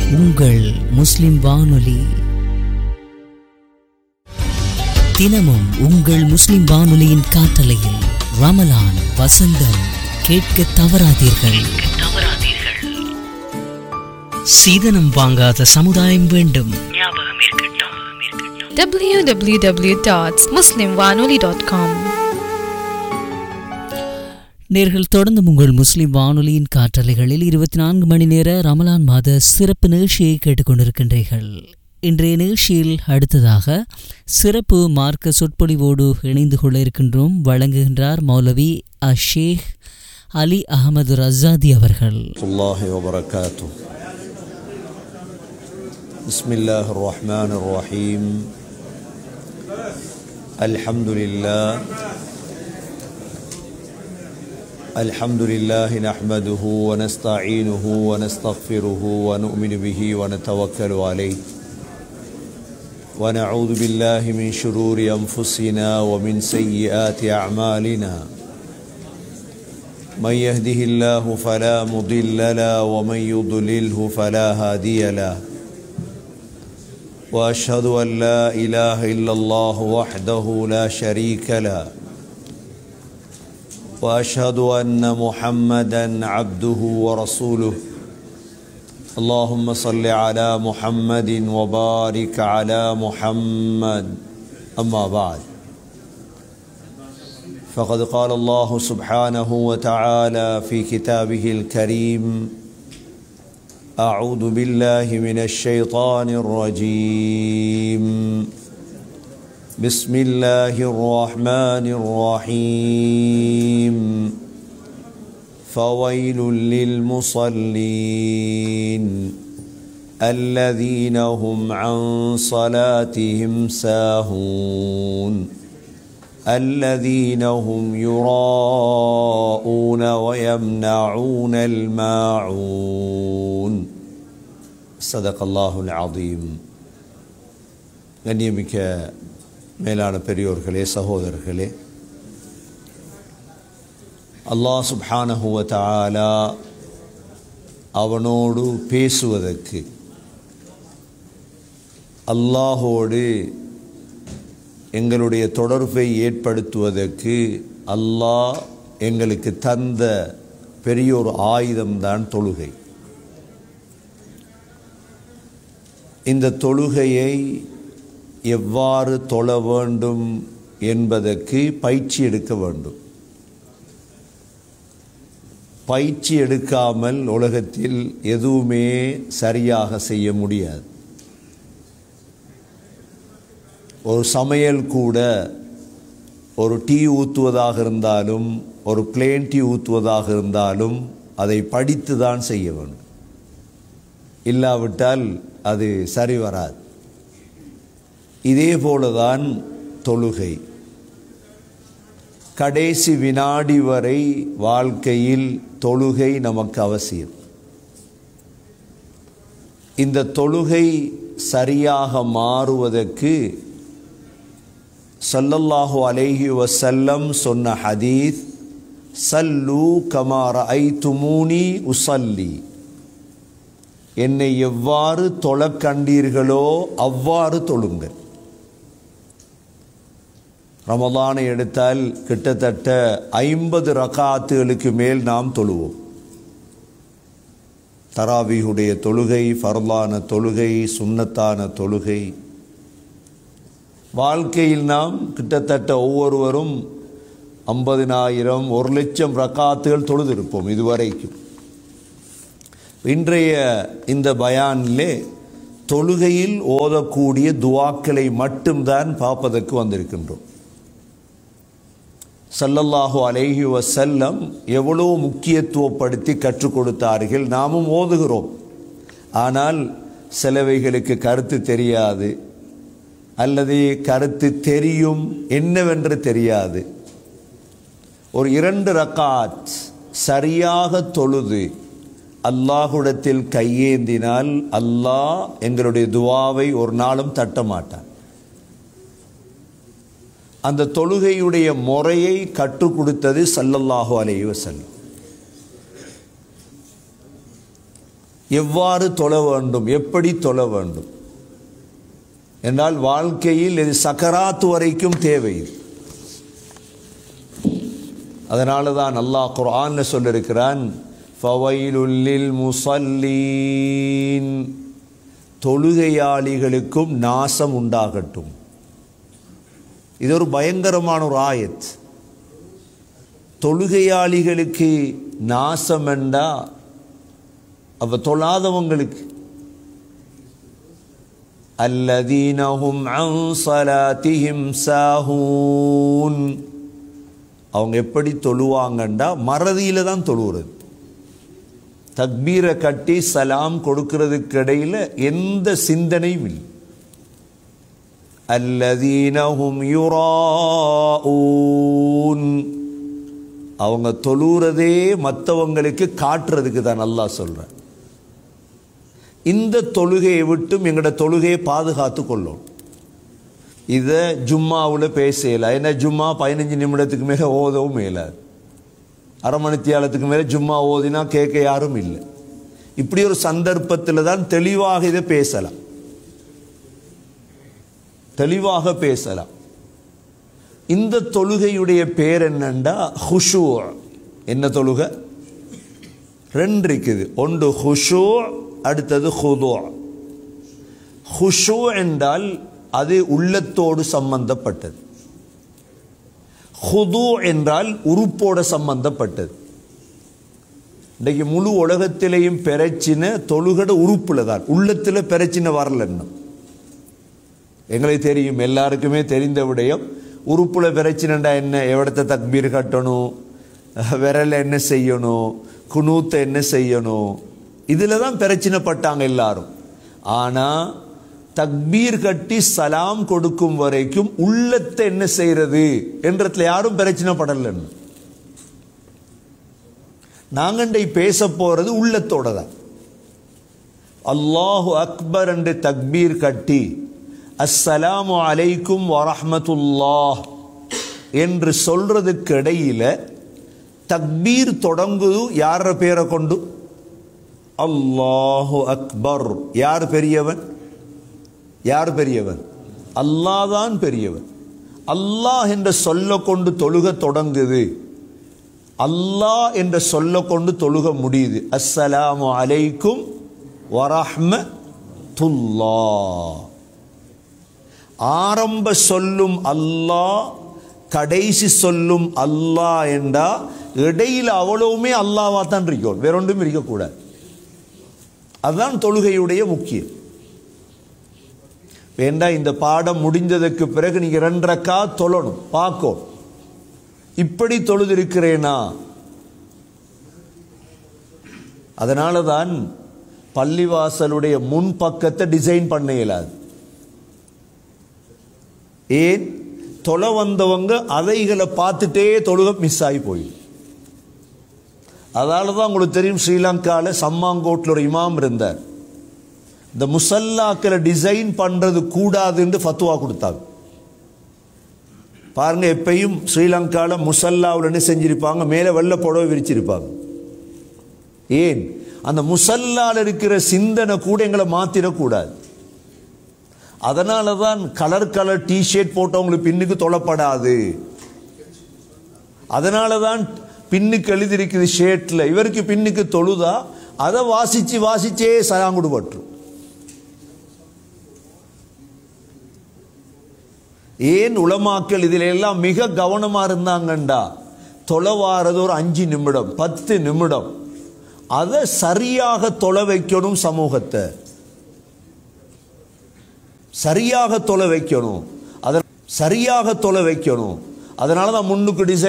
உங்கள் முஸ்லிம் வானொலி தினமும் உங்கள் முஸ்லிம் வானொலியின் காற்றலையில் ரமலான் வசந்தம் கேட்க தவறாதீர்கள் சீதனம் வாங்காத சமுதாயம் வேண்டும் www.muslimwanoli.com நேர்கள் தொடர்ந்து உங்கள் முஸ்லிம் வானொலியின் காற்றலைகளில் இருபத்தி நான்கு மணி நேர ரமலான் மாத சிறப்பு நிகழ்ச்சியை கேட்டுக்கொண்டிருக்கின்றீர்கள் இன்றைய நிகழ்ச்சியில் அடுத்ததாக சிறப்பு மார்க்க சொற்பொழிவோடு இணைந்து கொள்ள இருக்கின்றோம் வழங்குகின்றார் மௌலவி அஷேக் அலி அகமது ரஸாதி அவர்கள் ورحمة الله وبركاته بسم الله الرحمن الرحيم الحمد لله الحمد لله نحمده ونستعينه ونستغفره ونؤمن به ونتوكل عليه ونعوذ بالله من شرور أنفسنا ومن سيئات أعمالنا من يهده الله فلا مضل له ومن يضلله فلا هادي له واشهد ان لا اله الا الله وحده لا شريك له واشهد ان محمدا عبده ورسوله اللهم صل على محمد وبارك على محمد اما بعد فقد قال الله سبحانه وتعالى في كتابه الكريم اعوذ بالله من الشيطان الرجيم بسم الله الرحمن الرحيم فويل للمصلين الذين هم عن صلاتهم ساهون الذين هم يراءون ويمنعون الماعون صدق الله العظيم கண்ணியமிக்க மேலான பெரியோர்களே சகோதரர்களே அல்லாஹ் சுப்ஹானஹு வ தஆலா அவனோடு பேசுவதற்கு அல்லாஹோடு எங்களுடைய தொடர்பை ஏற்படுத்துவதற்கு அல்லாஹ் எங்களுக்கு தந்த பெரிய ஒரு ஆயுதம்தான் தொழுகை இந்த தொழுகையை எவ்வாறு தொழ வேண்டும் என்பதற்கு பயிற்சி எடுக்க வேண்டும் பயிற்சி எடுக்காமல் உலகத்தில் எதுவுமே சரியாக செய்ய முடியாது ஒரு சமையல் கூட ஒரு டீ ஊற்றுவதாக இருந்தாலும் ஒரு பிளேன் டீ ஊற்றுவதாக இருந்தாலும் அதை படித்து தான் செய்ய வேண்டும் இல்லாவிட்டால் அது சரி வராது இதே போலதான் தொழுகை கடைசி வினாடி வரை வாழ்க்கையில் தொழுகை நமக்கு அவசியம் இந்த தொழுகை சரியாக மாறுவதற்கு சல்லல்லாஹு அலைஹி வசல்லம் சொன்ன ஹதீஸ் சல்லு கமார ஐ துமூனி உசல்லி என்னை எவ்வாறு தொழக் கண்டீர்களோ அவ்வாறு தொழுங்கள் ரமலானை எடுத்தால் கிட்டத்தட்ட ஐம்பது ரகாத்துகளுக்கு மேல் நாம் தொழுவோம் தராவியுடைய தொழுகை ஃபர்லான தொழுகை சுன்னத்தான தொழுகை வாழ்க்கையில் நாம் கிட்டத்தட்ட ஒவ்வொருவரும் ஐம்பதினாயிரம் ஒரு லட்சம் ரக்காத்துகள் தொழுதிருப்போம் இதுவரைக்கும் இன்றைய இந்த பயானிலே தொழுகையில் ஓதக்கூடிய துவாக்களை மட்டும்தான் பார்ப்பதற்கு வந்திருக்கின்றோம் சல்லல்லாஹு அலைஹி வசல்லம் எவ்வளோ முக்கியத்துவப்படுத்தி கற்றுக் கொடுத்தார்கள் நாமும் ஓதுகிறோம் ஆனால் சிலவைகளுக்கு கருத்து தெரியாது அல்லது கருத்து தெரியும் என்னவென்று தெரியாது ஒரு இரண்டு ரக்காத் சரியாக தொழுது அல்லாஹுடத்தில் கையேந்தினால் அல்லாஹ் எங்களுடைய துவாவை ஒரு நாளும் தட்ட மாட்டான் அந்த தொழுகையுடைய முறையை கற்றுக் கொடுத்தது சல்லல்லாஹு அலைஹி வஸல்லம் எவ்வாறு தொழ வேண்டும் எப்படி தொழ வேண்டும் என்றால் வாழ்க்கையில் இது சக்கராத்து வரைக்கும் தேவை இது. அதனால தான் அல்லாஹ் குர்ஆன்ல சொல்லியிருக்கிறான் ஃபவைலுல்லில் முசல்லீன் தொழுகையாளிகளுக்கும் நாசம் உண்டாகட்டும் இது ஒரு பயங்கரமான ஒரு ஆயத் தொழுகையாளிகளுக்கு நாசம் என்றா அப்ப தொழாதவங்களுக்கு அல்லதீனஹும் அன் ஸலாத்திஹிம் சாஹூன் அவங்க எப்படி தொழுவாங்கண்டா மறதியில தான் தொழுவுறது தக்பீரை கட்டி சலாம் கொடுக்கிறதுக்கு இடையில எந்த சிந்தனையும் இல்லை அல்லதீனஹும் யுராஊன் அவங்க தொழுறதே மற்றவங்களுக்கு காட்டுறதுக்கு தான் நல்லா சொல்றேன் இந்த தொழுகையை விட்டும் எங்களோட தொழுகையை பாதுகாத்து கொள்ளும் இதை ஜும்மாவில் பேசல ஏன்னா ஜும்மா பதினஞ்சு நிமிடத்துக்கு மேலே ஓதவும் மேலாது அரை மணித்தியாலத்துக்கு மேலே ஜும்மா ஓதினா கேட்க யாரும் இல்லை இப்படி ஒரு சந்தர்ப்பத்தில் தான் தெளிவாக இதை பேசலாம் தெளிவாக பேசலாம் இந்த தொழுகையுடைய பேர் என்னண்டா ஹுஷூ என்ன தொழுகை ரெண்டு இருக்குது ஒன்று ஹுஷூ அடுத்தது ஹுதோ ஹுஷூ என்றால் அது உள்ளத்தோடு சம்பந்தப்பட்டது ஹுது என்றால் உறுப்போட சம்பந்தப்பட்டது இன்றைக்கு முழு உலகத்திலேயும் பெறச்சின தொழுகட உறுப்புல தான் உள்ளத்தில் பெறச்சின வரல இன்னும் எங்களுக்கு தெரியும் எல்லாருக்குமே தெரிந்த விடயம் உறுப்புல பிரச்சனைண்டா என்ன எவ்வளத்த தக்பீர் கட்டணும் விரல என்ன செய்யணும் குனூத்தை என்ன செய்யணும் இதில் தான் பிரச்சனைப்பட்டாங்க எல்லாரும் ஆனால் தக்பீர் கட்டி சலாம் கொடுக்கும் வரைக்கும் உள்ளத்தை என்ன செய்யறது என்றதுல யாரும் பிரச்சனைப்படலன்னு நாங்கண்டை பேச போறது உள்ளத்தோட தான் அல்லாஹு அக்பர் என்று தக்பீர் கட்டி அஸ்ஸலாமு அலைக்கும் வரஹ்மத்துல்லாஹ் என்று சொல்றதுக்கு இடையில தக்பீர் தொடங்குது யார பேரை கொண்டு அல்லாஹு அக்பர் யார் பெரியவன் யார் பெரியவன் அல்லாஹ் தான் பெரியவன் அல்லாஹ் என்ற சொல்ல கொண்டு தொழுக தொடங்குது அல்லாஹ் என்ற சொல்ல கொண்டு தொழுக முடியுது அஸ்ஸலாமு அலைக்கும் வரஹ்மத்துல்லா ஆரம்ப சொல்லும் அல்லாஹ் கடைசி சொல்லும் அல்லாஹ் என்றா இடையில அவ்வளவுமே அல்லாவா தான் இருக்கும் வேற ஒன்றும் இருக்கக்கூடாது அதுதான் தொழுகையுடைய முக்கியம் வேண்டா இந்த பாடம் முடிந்ததுக்கு பிறகு நீங்க ரெண்டரைக்கா தொழணும் பார்க்கும் இப்படி தொழுதிருக்கிறேனா அதனால தான் பள்ளிவாசலுடைய முன் பக்கத்தை டிசைன் பண்ண இயலாது ஏன் தொலை வந்தவங்க அதைகளை பார்த்துட்டே தொழுக மிஸ் ஆகி போயிடும் அதனால தான் உங்களுக்கு தெரியும் ஸ்ரீலங்காவில் சம்மாங்கோட்டில் ஒரு இமாம் இருந்தார் இந்த முசல்லாக்களை டிசைன் பண்றது கூடாதுன்னு ஃபத்துவா கொடுத்தாங்க பாருங்க எப்பயும் ஸ்ரீலங்காவில் முசல்லாவில் என்ன செஞ்சிருப்பாங்க மேலே வெள்ளை புடவை விரிச்சிருப்பாங்க ஏன் அந்த முசல்லால் இருக்கிற சிந்தனை கூட எங்களை மாத்திரக்கூடாது அதனால தான் கலர் கலர் டிஷர்ட் போட்டவங்களுக்கு பின்னுக்கு தொலைப்படாது அதனால தான் பின்னுக்கு எழுதியிருக்குது ஷேட்ல இவருக்கு பின்னுக்கு தொழுதா அதை வாசிச்சு வாசிச்சே சலாங்குடு பற்றும் ஏன் உளமாக்கல் இதில் எல்லாம் மிக கவனமா இருந்தாங்கண்டா தொலைவாரது ஒரு அஞ்சு நிமிடம் பத்து நிமிடம் அதை சரியாக தொலை வைக்கணும் சமூகத்தை சரியாக தொலை வைக்கணும் அதை சரியாக தொலை வைக்கணும் அதனால தான் முன்னுக்கு டிசைன்